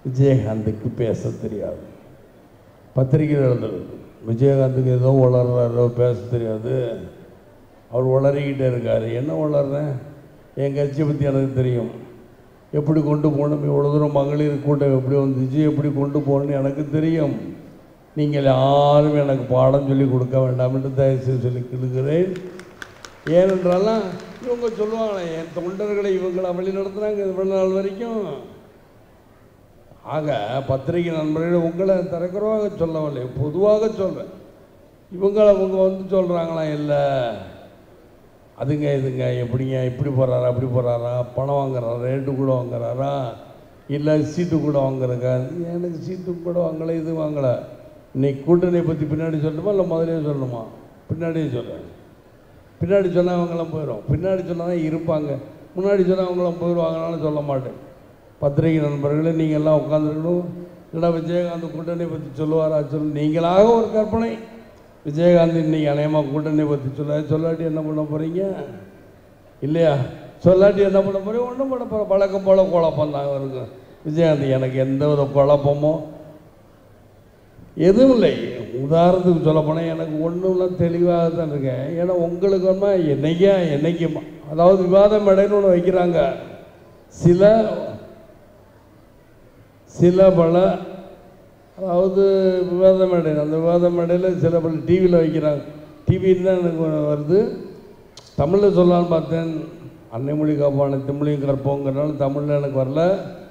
விஜயகாந்துக்கு பேச தெரியாது பத்திரிகையில் எழுதுறது விஜயகாந்துக்கு ஏதோ வளர்றாரோ பேச தெரியாது அவர் வளரிக்கிட்டே இருக்கார் என்ன வளர்றேன் என் கட்சியை பற்றி எனக்கு தெரியும் எப்படி கொண்டு போகணும் இவ்வளோ தூரம் மகளிர் கூட்டம் எப்படி வந்துச்சு எப்படி கொண்டு போகணும்னு எனக்கு தெரியும் நீங்கள் யாரும் எனக்கு பாடம் சொல்லி கொடுக்க வேண்டாம் என்று தயவுசெய்து சொல்லி கொடுக்கிறேன் ஏனென்றாலாம் இவங்க சொல்லுவாங்களே என் தொண்டர்களை இவங்களை வழி நடத்துனாங்க இவ்வளோ நாள் வரைக்கும் ஆக பத்திரிகை நண்பர்கள் உங்களை தரக்குறவாக சொல்லவில்லை பொதுவாக சொல்கிறேன் இவங்களை அவங்க வந்து சொல்கிறாங்களா இல்லை அதுங்க இதுங்க எப்படிங்க இப்படி போகிறாரா அப்படி போகிறாரா பணம் வாங்குறாரா ரேட்டு கூட வாங்குறாரா இல்லை சீட்டு கூட வாங்குறக்கா எனக்கு சீட்டு கூட வாங்கலை இது வாங்கலை இன்னைக்கு கூட்டணியை பற்றி பின்னாடி சொல்லணுமா இல்லை முதலே சொல்லணுமா பின்னாடியே சொல்கிறேன் பின்னாடி சொன்னால் அவங்களாம் போயிடும் பின்னாடி சொன்னால் தான் இருப்பாங்க முன்னாடி சொன்னால் அவங்களாம் போயிடுவாங்கனால சொல்ல மாட்டேன் பத்திரிகை நண்பர்களே நீங்கள் எல்லாம் உட்காந்துருக்கணும் இல்லைடா விஜயகாந்த் கூட்டணி பற்றி சொல்லுவாரா சொல்லு நீங்களாக ஒரு கற்பனை விஜயகாந்த் இன்னைக்கு அநேகமாக கூட்டணி பற்றி சொல்ல சொல்லாட்டி என்ன பண்ண போகிறீங்க இல்லையா சொல்லாட்டி என்ன பண்ண போகிறீங்க ஒன்றும் பண்ண போகிற வழக்கம் போல் குழப்பம் தான் இருக்கும் விஜயகாந்த் எனக்கு எந்த வித குழப்பமோ எதுவும் இல்லை உதாரணத்துக்கு சொல்ல போனால் எனக்கு ஒன்றும் தெளிவாக தான் இருக்கேன் ஏன்னா உங்களுக்கு வந்து என்னைக்கா என்னைக்குமா அதாவது விவாத மேடைன்னு ஒன்று வைக்கிறாங்க சில சில பல அதாவது விவாத மேடை அந்த விவாத மேடையில் சில பல டிவியில் வைக்கிறாங்க டிவின்னு தான் எனக்கு வருது தமிழில் சொல்லலாம்னு பார்த்தேன் அன்னை மொழி காப்பான தமிழையும் கற்போங்கிறனால தமிழில் எனக்கு வரல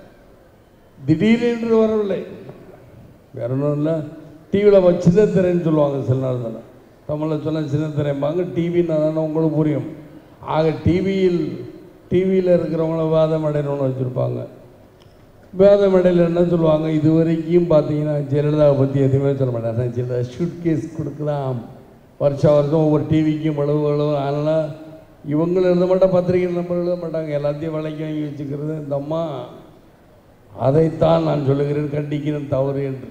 திடீரென்று வரவில்லை வேற ஒன்றும் இல்லை டிவியில் சின்னத்திரைன்னு சொல்லுவாங்க சில நாள் தானே தமிழில் சொன்னால் சின்னத்திரைம்பாங்க டிவின்னா தானே உங்களுக்கு புரியும் ஆக டிவியில் டிவியில் இருக்கிறவங்கள விவாத மேடைன்னு ஒன்று வச்சுருப்பாங்க விவாத மேடையில் என்ன சொல்லுவாங்க இது வரைக்கும் பார்த்தீங்கன்னா ஜெயலலிதாவை பற்றி எதுவுமே சொல்ல மாட்டாங்க ஜெயலலிதா ஷூட் கேஸ் கொடுக்கலாம் வருஷம் வருஷம் ஒவ்வொரு டிவிக்கும் அளவு அளவு அதனால் இவங்களும் எழுத மாட்டாங்க பத்திரிகை நம்ம எழுத மாட்டாங்க எல்லாத்தையும் விலைக்கு வாங்கி வச்சுக்கிறது இந்த அம்மா அதைத்தான் நான் சொல்லுகிறேன் கண்டிக்கிறேன் தவறு என்று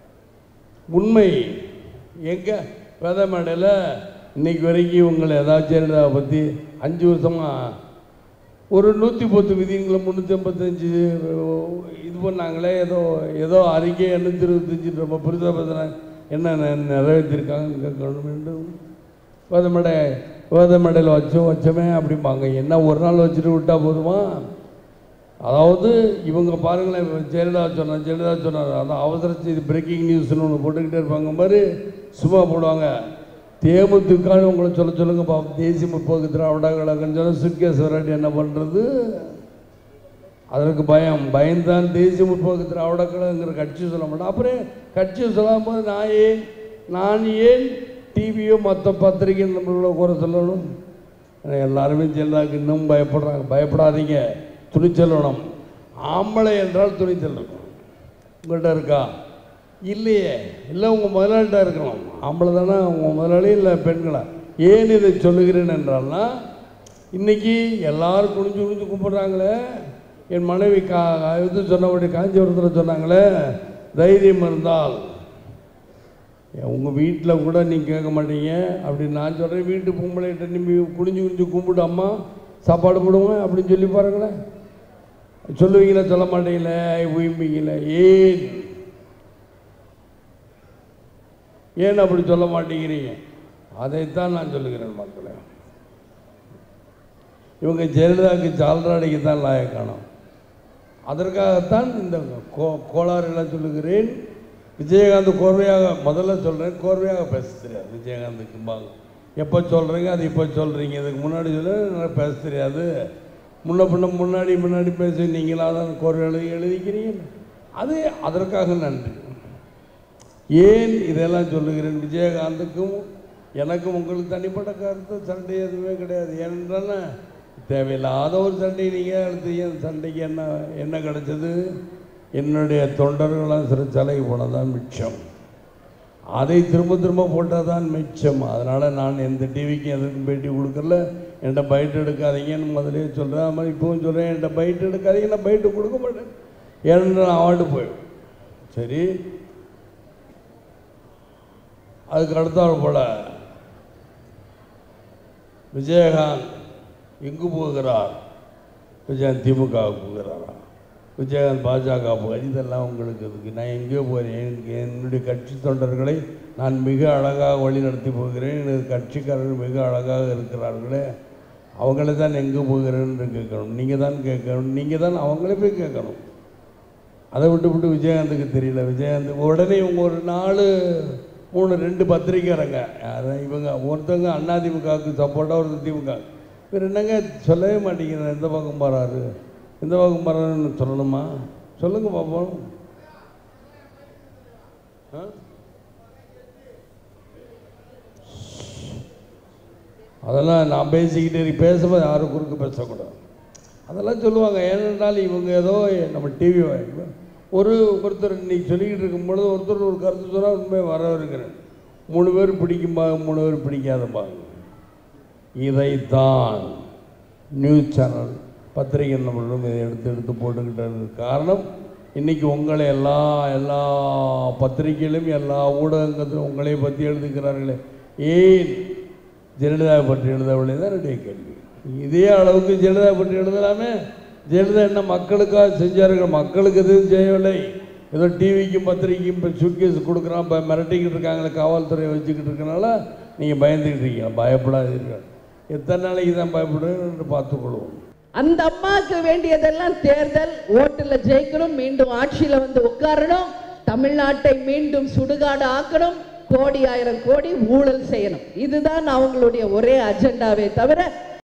உண்மை எங்க வித மேடையில் இன்னைக்கு வரைக்கும் உங்களை ஏதாச்சும் ஜெயலலிதாவை பற்றி அஞ்சு வருஷமா ஒரு நூற்றி பத்து விதிங்களை முந்நூற்றி ஐம்பத்தஞ்சு இது பண்ணாங்களே ஏதோ ஏதோ அறிக்கை எண்ணூற்றி இருபத்தஞ்சி ரொம்ப பெருசாக பேசுகிறாங்க என்ன நெ- நிறைவேற்றிருக்காங்க கேட்கணும் வித மேடை வித மேடையில் வச்சோம் வச்சோமே அப்படிம்பாங்க என்ன ஒரு நாள் வச்சுட்டு விட்டா போதுமா அதாவது இவங்க பாருங்களேன் இப்ப ஜெயலலிதா சொன்னார் ஜெயலலிதா சொன்னார் அதான் அவசர செய்தி பிரேக்கிங் நியூஸ்னு ஒன்று போட்டுக்கிட்டே இருப்பாங்க மாதிரி சும்மா போடுவாங்க தேமுதிகான்னு உங்களை சொல்ல சொல்லுங்க பாப்போம் தேசிய முற்போக்கு திராவிட கழகம்னு சொன்ன சுட்கேஸ் வராட்டி என்ன பண்ணுறது அதற்கு பயம் பயந்தான் தேசிய முற்போக்கு திராவிட கழகங்கிற கட்சி சொல்ல மாட்டேன் அப்புறம் கட்சி சொல்லாம போது நான் ஏன் நான் ஏன் டிவியோ மற்ற பத்திரிகை நம்மளோட குறை சொல்லணும் ஏன்னா எல்லாருமே ஜெயலலிதாவுக்கு இன்னும் பயப்படுறாங்க பயப்படாதீங்க துணிச்சல் வேணும் ஆம்பளை என்றால் துணிச்சல் இருக்கும் உங்கள்கிட்ட இருக்கா இல்லையே இல்லை உங்கள் முதலாளிகிட்ட இருக்கணும் ஆம்பளை தானே உங்கள் முதலாளி இல்லை பெண்களா ஏன் இதை சொல்லுகிறேன் என்றால்னா இன்னைக்கு எல்லாரும் குனிஞ்சு குனிஞ்சு கும்பிட்றாங்களே என் மனைவி கா இது சொன்னபடி காஞ்சிபுரத்தில் சொன்னாங்களே தைரியம் இருந்தால் உங்கள் வீட்டில் கூட நீங்கள் கேட்க மாட்டீங்க அப்படி நான் சொல்கிறேன் வீட்டு பொம்பளைகிட்ட நீ குனிஞ்சு குனிஞ்சு கும்பிட்டு அம்மா சாப்பாடு போடுவேன் அப்படின்னு சொல்லி பாருங்களேன் சொல்லுவீங்களா சொல்ல மாட்டீங்களே உயிம்பீங்களே ஏன் ஏன் அப்படி சொல்ல மாட்டேங்கிறீங்க அதைத்தான் நான் சொல்லுகிறேன் மக்களே இவங்க ஜெயலலிதாவுக்கு சால்ராடிக்கு தான் லாயக்கானம் அதற்காகத்தான் இந்த கோ கோளாறுலாம் சொல்லுகிறேன் விஜயகாந்த் கோர்வையாக முதல்ல சொல்கிறேன் கோர்வையாக பேச தெரியாது விஜயகாந்துக்கு பாங்க எப்போ சொல்கிறீங்க அது இப்போ சொல்கிறீங்க இதுக்கு முன்னாடி சொல்ல எனக்கு பேச தெரியாது முன்ன பின்ன முன்னாடி முன்னாடி பேசி நீங்களாக தான் கோர்வை எழுதி எழுதிக்கிறீங்க அது அதற்காக நன்றி ஏன் இதெல்லாம் சொல்லுகிறேன் விஜயகாந்துக்கும் எனக்கும் உங்களுக்கு தனிப்பட்ட கருத்து சண்டை எதுவுமே கிடையாது ஏனென்றால் தேவையில்லாத ஒரு சண்டை நீங்கள் எடுத்தீங்க அந்த சண்டைக்கு என்ன என்ன கிடைச்சது என்னுடைய தொண்டர்களாம் சிறைச்சாலைக்கு போனதான் மிச்சம் அதை திரும்ப திரும்ப போட்டால் தான் மிச்சம் அதனால் நான் எந்த டிவிக்கும் எதுக்கும் பேட்டி கொடுக்கல என்கிட்ட பைட் எடுக்காதீங்கன்னு முதலே சொல்கிறேன் அது மாதிரி இப்பவும் சொல்கிறேன் என்கிட்ட பைட் எடுக்காதீங்க நான் பைட்டு கொடுக்க மாட்டேன் ஏன்னா நான் அவார்டு போயிடும் சரி அதுக்கு அடுத்தால் போல விஜயகாந்த் எங்கு போகிறார் விஜயகாந்த் திமுகவுக்கு போகிறாரா விஜயகாந்த் பாஜக போய் இதெல்லாம் உங்களுக்கு இருக்கு நான் எங்கேயோ போகிறேன் எனக்கு என்னுடைய கட்சி தொண்டர்களை நான் மிக அழகாக வழி நடத்தி போகிறேன் எனது கட்சிக்காரர்கள் மிக அழகாக இருக்கிறார்களே அவங்கள தான் எங்கே போகிறேன்னு கேட்கணும் நீங்கள் தான் கேட்கணும் நீங்கள் தான் அவங்களே போய் கேட்கணும் அதை விட்டு விட்டு விஜயகாந்துக்கு தெரியல விஜயகாந்த் உடனே இவங்க ஒரு நாலு மூணு ரெண்டு பத்திரிக்கைறங்க யாரும் இவங்க ஒருத்தவங்க அதிமுகவுக்கு சப்போர்ட்டாக ஒரு திமுக இவர் என்னங்க சொல்லவே மாட்டேங்கிறேன் எந்த பக்கம் போகிறாரு எந்த பக்கம் போகிறாருன்னு சொல்லணுமா சொல்லுங்க பார்ப்போம் ஆ? அதெல்லாம் நான் பேசிக்கிட்டே இரு- பேசும்போது யாரும் குறுக்க பேசக்கூடாது அதெல்லாம் சொல்லுவாங்க ஏனென்றால் இவங்க ஏதோ நம்ம டிவி ஒரு ஒருத்தர் இன்னைக்கு சொல்லிக்கிட்டு இருக்கும் பொழுது ஒருத்தர் ஒரு கருத்து சொன்னால் உண்மை வரவிருக்கிறேன் மூணு பேர் பிடிக்கும்பாங்க மூணு பேர் பிடிக்காதம்பாங்க இதைத்தான் நியூஸ் சேனல் பத்திரிகை நம்மளும் இதை எடுத்து எடுத்து போட்டுக்கிட்டது காரணம் இன்றைக்கி உங்களை எல்லா எல்லா பத்திரிகையிலும் எல்லா ஊடகங்களும் உங்களை பற்றி எழுதுகிறார்களே ஏன் ஜெயலலிதாவை பற்றி எழுதவில்லை தான் என்னுடைய கேள்வி இதே அளவுக்கு ஜெயலலிதா பற்றி எழுதலாமே ஜெயலலிதா என்ன மக்களுக்காக செஞ்சார்கள் மக்களுக்கு எதுவும் செய்யவில்லை ஏதோ டிவிக்கும் பத்திரிக்கைக்கும் இப்போ சுட்கேஸ் கொடுக்குறான் இப்போ மிரட்டிக்கிட்டு இருக்காங்களே காவல்துறையை வச்சுக்கிட்டு இருக்கனால நீங்கள் பயந்துக்கிட்டு இருக்கீங்க பயப்படாதீர்கள் எத்தனை நாளைக்கு தான் பயப்படுறேன்னு பார்த்துக்கொள்வோம் அந்த அம்மாவுக்கு வேண்டியதெல்லாம் தேர்தல் ஓட்டுல ஜெயிக்கணும் மீண்டும் ஆட்சியில வந்து உட்காரணும் தமிழ்நாட்டை மீண்டும் சுடுகாடு ஆக்கணும் கோடி ஆயிரம் கோடி ஊழல் செய்யணும் இதுதான் அவங்களுடைய ஒரே அஜெண்டாவே தவிர